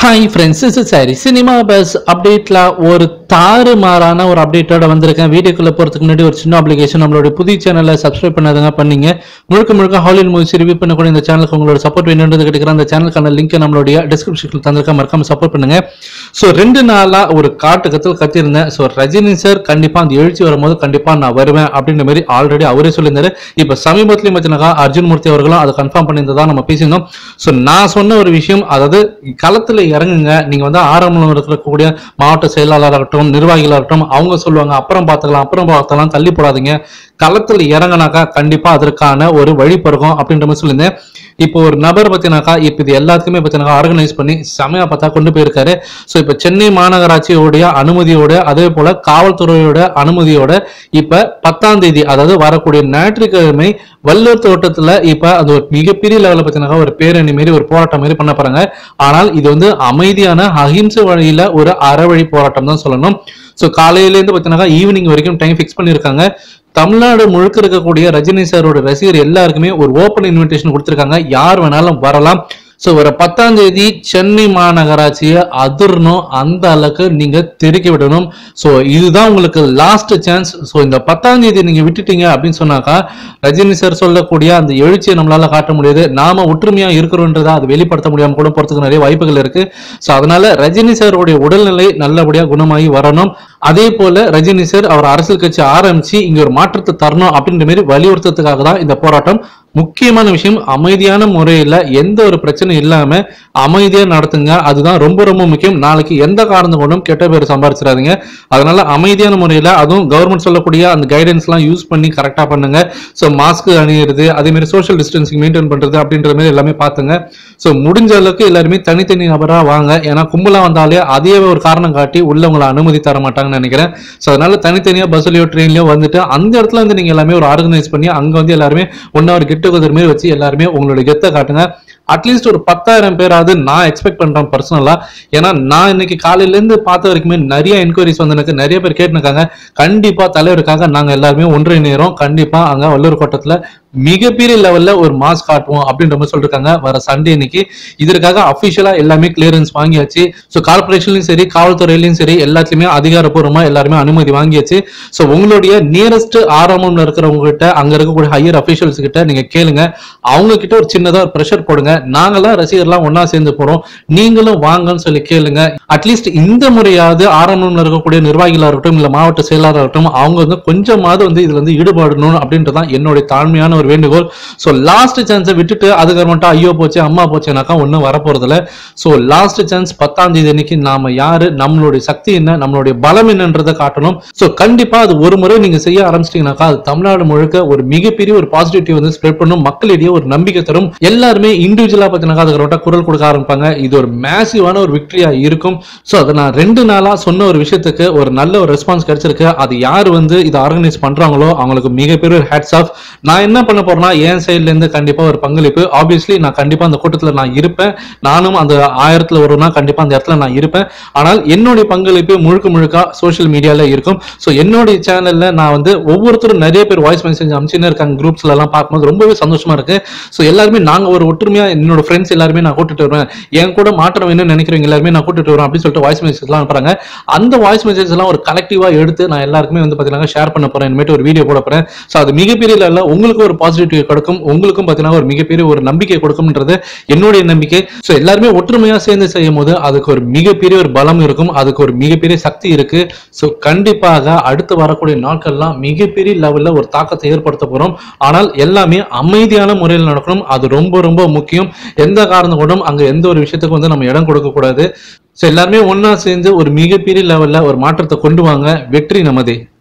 hi friends is சாரி cinema buzz அப்டேட்ல ஒரு தாறுமாறான ஒரு அப்டேட்டோட வந்திருக்கேன் வீடியோக்குள்ள போறதுக்கு முன்னாடி ஒரு சின்ன அப்ளிகேஷன் நம்மளோட புதிய சேனலை சப்ஸ்கிரைப் பண்ணாதங்க பண்ணீங்க முழுக்க முழுக்க ஹாலிவுட் மூவிஸ் ரிவ்யூ பண்ணக்கூடிய இந்த சேனலுக்கு உங்களோட சப்போர்ட் வேணுன்றது கிடைக்கிற அந்த சேனலுக்கான லிங்க் நம்மளுடைய டிஸ்கிரிப்ஷனில் தந்திருக்க மறக்காம சப்போர்ட் பண்ணுங்க ஸோ ரெண்டு நாளா ஒரு காட்டு கத்தில் கத்திருந்தேன் ஸோ ரஜினி சார் கண்டிப்பா அந்த எழுச்சி வரும்போது கண்டிப்பா நான் வருவேன் அப்படின்ற மாதிரி ஆல்ரெடி அவரே சொல்லியிருந்தாரு இப்போ சமீபத்திலையும் பார்த்தீங்கன்னா அர்ஜுன் மூர்த்தி அவர்களும் அதை கன்ஃபார்ம் பண்ணியிருந்ததா நம்ம பேசியிருந்தோம் ஸோ நான் சொன்ன ஒரு விஷயம் அதாவது களத்துல இறங்குங்க நீங்க வந்து ஆரம்பம் இருக்கக்கூடிய மாவட்ட செயலாளராகட்டும் நிர்வாகிகளாகட்டும் அவங்க சொல்லுவாங்க அப்புறம் பார்த்துக்கலாம் அப்புறம் பார்த்துக்கலாம் தள்ளி போடாதீங்க களத்துல இறங்கினாக்கா கண்டிப்பா அதற்கான ஒரு வழி பிறகும் அப்படின்ற மாதிரி சொல்லியிருந்தேன் இப்போ ஒரு நபர் பார்த்தீங்கன்னாக்கா இப்போ இது எல்லாத்துக்குமே பார்த்தீங்கன்னா ஆர்கனைஸ் பண்ணி செமையா பார்த்தா கொண்டு போயிருக்காரு ஸோ இப்போ சென்னை மாநகராட்சியோடைய அனுமதியோட அதே போல காவல்துறையோட அனுமதியோட இப்ப பத்தாம் தேதி அதாவது வரக்கூடிய ஞாயிற்றுக்கிழமை வல்லூர் தோட்டத்துல இப்ப அது ஒரு மிகப்பெரிய லெவலில் பார்த்தீங்கன்னா ஒரு பேரணி மாரி ஒரு போராட்டம் மாரி பண்ண போறாங்க ஆனால் இது வந்து அமைதியான அஹிம்சை வழியில ஒரு அறவழி போராட்டம் தான் சொல்லணும் ஸோ காலையிலேருந்து பார்த்தீங்கன்னா ஈவினிங் வரைக்கும் டைம் ஃபிக்ஸ் பண்ணியிருக்காங்க தமிழ்நாடு முழுக்க இருக்கக்கூடிய ரஜினி சாரோட ரசிகர் எல்லாருக்குமே ஒரு ஓப்பன் இன்விடேஷன் கொடுத்துருக்காங்க யார் வேணாலும் வரலாம் ஸோ ஒரு பத்தாம் தேதி சென்னை மாநகராட்சியை அதிரணும் அந்த அளவுக்கு நீங்க தெருக்கி விடணும் ஸோ இதுதான் உங்களுக்கு லாஸ்ட் சான்ஸ் ஸோ இந்த பத்தாம் தேதி நீங்க விட்டுட்டீங்க அப்படின்னு சொன்னாக்கா ரஜினி சார் சொல்லக்கூடிய அந்த எழுச்சியை நம்மளால காட்ட முடியாது நாம ஒற்றுமையா இருக்கிறோன்றதை அது வெளிப்படுத்த முடியாம கூட போறதுக்கு நிறைய வாய்ப்புகள் இருக்கு ஸோ அதனால ரஜினி சாருடைய உடல்நிலை நல்லபடியா குணமாகி வரணும் அதே போல ரஜினி சார் அவர் அரசியல் கட்சி ஆரம்பிச்சு இங்க ஒரு மாற்றத்தை தரணும் அப்படின்ற மாதிரி வலியுறுத்ததுக்காக தான் இந்த போராட்டம் முக்கியமான விஷயம் அமைதியான முறையில எந்த ஒரு பிரச்சனையும் இல்லாம அமைதியா நடத்துங்க அதுதான் ரொம்ப ரொம்ப முக்கியம் நாளைக்கு எந்த காரணம் கொண்டும் கெட்ட பேர் சம்பாரிச்சிடாதீங்க அதனால அமைதியான முறையில அதுவும் கவர்மெண்ட் சொல்லக்கூடிய அந்த கைடன்ஸ் எல்லாம் யூஸ் பண்ணி கரெக்டா பண்ணுங்க ஸோ மாஸ்க் அணியிறது அதே மாதிரி சோஷியல் டிஸ்டன்சிங் மெயின்டைன் பண்றது அப்படின்ற மாதிரி எல்லாமே பார்த்துங்க ஸோ முடிஞ்ச அளவுக்கு எல்லாருமே தனித்தனி நபரா வாங்க ஏன்னா கும்பலா வந்தாலே அதே ஒரு காரணம் காட்டி உள்ள உங்களை அனுமதி தர மாட்டாங்கன்னு நினைக்கிறேன் ஸோ அதனால தனித்தனியா பஸ்லயோ ட்ரெயின்லயோ வந்துட்டு அந்த இடத்துல வந்து நீங்க எல்லாமே ஒரு ஆர்கனைஸ் பண்ணி அங்க வந்து எல்லாருமே ஒன் ஹவர் கெட் டுகெதர் மாதிரி வச்சு எல்லாருமே உங்களோட கெத்தை காட்டுங்க அட்லீஸ்ட் ஒரு பத்தாயிரம் பேராவது நான் எக்ஸ்பெக்ட் பண்றேன் பர்சனலா ஏன்னா நான் இன்னைக்கு காலையில இருந்து பார்த்த வரைக்குமே நிறைய என்கொயரிஸ் வந்து எனக்கு நிறைய பேர் கேட்டுருக்காங்க கண்டிப்பா தலைவருக்காக நாங்க எல்லாருமே ஒன்றிணைறோம் கண்டிப்பா அங்க வல்லூர் கோட்டத்துல மிகப்பெரிய லெவல்ல ஒரு மாஸ் காட்டுவோம் அப்படின்ற மாதிரி சொல்லிருக்காங்க வர சண்டே இன்னைக்கு இதற்காக அபிஷியலா எல்லாமே கிளியரன்ஸ் வாங்கியாச்சு ஸோ கார்பரேஷன்லயும் சரி காவல்துறையிலயும் சரி எல்லாத்துலயுமே அதிகாரப்பூர்வமா எல்லாருமே அனுமதி வாங்கியாச்சு ஸோ உங்களுடைய நியரஸ்ட் ஆரம்பம்ல இருக்கிறவங்க கிட்ட அங்க இருக்கக்கூடிய ஹையர் அபிஷியல்ஸ் கிட்ட நீங்க கேளுங்க அவங்க கிட்ட ஒரு சின்னதா ஒரு ப்ரெஷர் போடுங்க நாங்களாம் ரசிகர்லாம் ஒண்ணா சேர்ந்து போறோம் நீங்களும் வாங்கன்னு சொல்லி கேளுங்க அட்லீஸ்ட் இந்த முறையாவது ஆரம்பம்ல இருக்கக்கூடிய நிர்வாகிகளா இருக்கட்டும் இல்ல மாவட்ட செயலாளராக இருக்கட்டும் அவங்க வந்து கொஞ்சமாவது வந்து இதுல வந்து ஈடுபடணும் அப்படின்றதான் என்னுடைய தாழ்மையான ஒரு வேண்டுகோள் ஸோ லாஸ்ட் சான்ஸை விட்டுட்டு அதுக்கப்புறமேட்டா ஐயோ போச்சு அம்மா போச்சுனாக்கா ஒன்றும் வரப்போறதில்ல ஸோ லாஸ்ட் சான்ஸ் பத்தாம் தேதி அன்னைக்கு நாம யாரு நம்மளுடைய சக்தி என்ன நம்மளுடைய பலம் என்னன்றதை காட்டணும் ஸோ கண்டிப்பா அது ஒரு முறை நீங்க செய்ய ஆரம்பிச்சிட்டீங்கன்னாக்கா அது தமிழ்நாடு முழுக்க ஒரு மிகப்பெரிய ஒரு பாசிட்டிவிட்டி வந்து ஸ்ப்ரெட் பண்ணும் மக்களிடையே ஒரு நம்பிக்கை தரும் எல்லாருமே இண்டிவிஜுவலா பார்த்தீங்கன்னா அதுக்கு குரல் கொடுக்க ஆரம்பிப்பாங்க இது ஒரு மேசிவான ஒரு விக்டரியா இருக்கும் ஸோ அதை நான் ரெண்டு நாளா சொன்ன ஒரு விஷயத்துக்கு ஒரு நல்ல ஒரு ரெஸ்பான்ஸ் கிடைச்சிருக்கு அது யார் வந்து இதை ஆர்கனைஸ் பண்றாங்களோ அவங்களுக்கு மிகப்பெரிய ஒரு ஹேட்ஸ் ஆஃப் நான் என்ன பண்ண போறேன்னா என் சைட்ல இருந்து கண்டிப்பா ஒரு பங்களிப்பு ஆப்வியஸ்லி நான் கண்டிப்பா அந்த கூட்டத்துல நான் இருப்பேன் நானும் அந்த ஆயிரத்துல ஒருனா கண்டிப்பா அந்த இடத்துல நான் இருப்பேன் ஆனால் என்னுடைய பங்களிப்பு முழுக்க முழுக்க சோஷியல் மீடியால இருக்கும் ஸோ என்னுடைய சேனல்ல நான் வந்து ஒவ்வொருத்தரும் நிறைய பேர் வாய்ஸ் மெசேஜ் அனுப்பிச்சுன்னு இருக்காங்க குரூப்ஸ்ல எல்லாம் பார்க்கும்போது ரொம்பவே சந்தோஷமா இருக்கு ஸோ எல்லாருமே நாங்க ஒரு ஒற்றுமையா என்னோட ஃப்ரெண்ட்ஸ் எல்லாருமே நான் கூட்டிட்டு வருவேன் என் கூட மாற்றம் வேணும்னு நினைக்கிறவங்க எல்லாருமே நான் கூட்டிட்டு வருவேன் அப்படின்னு சொல்லிட்டு வாய்ஸ் மெசேஜ் எல்லாம் அனுப்புறாங்க அந்த வாய்ஸ் மெசேஜ் எல்லாம் ஒரு கலெக்டிவா எடுத்து நான் எல்லாருக்குமே வந்து பாத்தீங்கன்னா ஷேர் பண்ண போறேன் இனிமேட்டு ஒரு வீடியோ போட போறேன் ஸோ அது மிகப்பெரிய level ல உங்களுக்கு ஒரு பாசிட்டிவ் கொடுக்கும் உங்களுக்கும் பாத்தீங்கன்னா ஒரு மிகப்பெரிய ஒரு நம்பிக்கை கொடுக்கும்ன்றது என்னுடைய நம்பிக்கை ஸோ எல்லாருமே ஒற்றுமையா சேர்ந்து செய்யும் போது அதுக்கு ஒரு மிகப்பெரிய ஒரு பலம் இருக்கும் அதுக்கு ஒரு மிகப்பெரிய சக்தி இருக்கு ஸோ கண்டிப்பாக அடுத்து வரக்கூடிய நாட்கள்லாம் மிகப்பெரிய லெவல்ல ஒரு தாக்கத்தை ஏற்படுத்த போறோம் ஆனால் எல்லாமே அமைதியான முறையில் நடக்கணும் அது ரொம்ப ரொம்ப முக்கியம் எந்த காரணம் கொண்டும் அங்க எந்த ஒரு விஷயத்துக்கும் வந்து நம்ம இடம் கொடுக்க கூடாது ஸோ எல்லாருமே ஒண்ணா சேர்ந்து ஒரு மிகப்பெரிய லெவல்ல ஒரு மாற்றத்தை கொண்டு வாங்க வெற்றி நமதே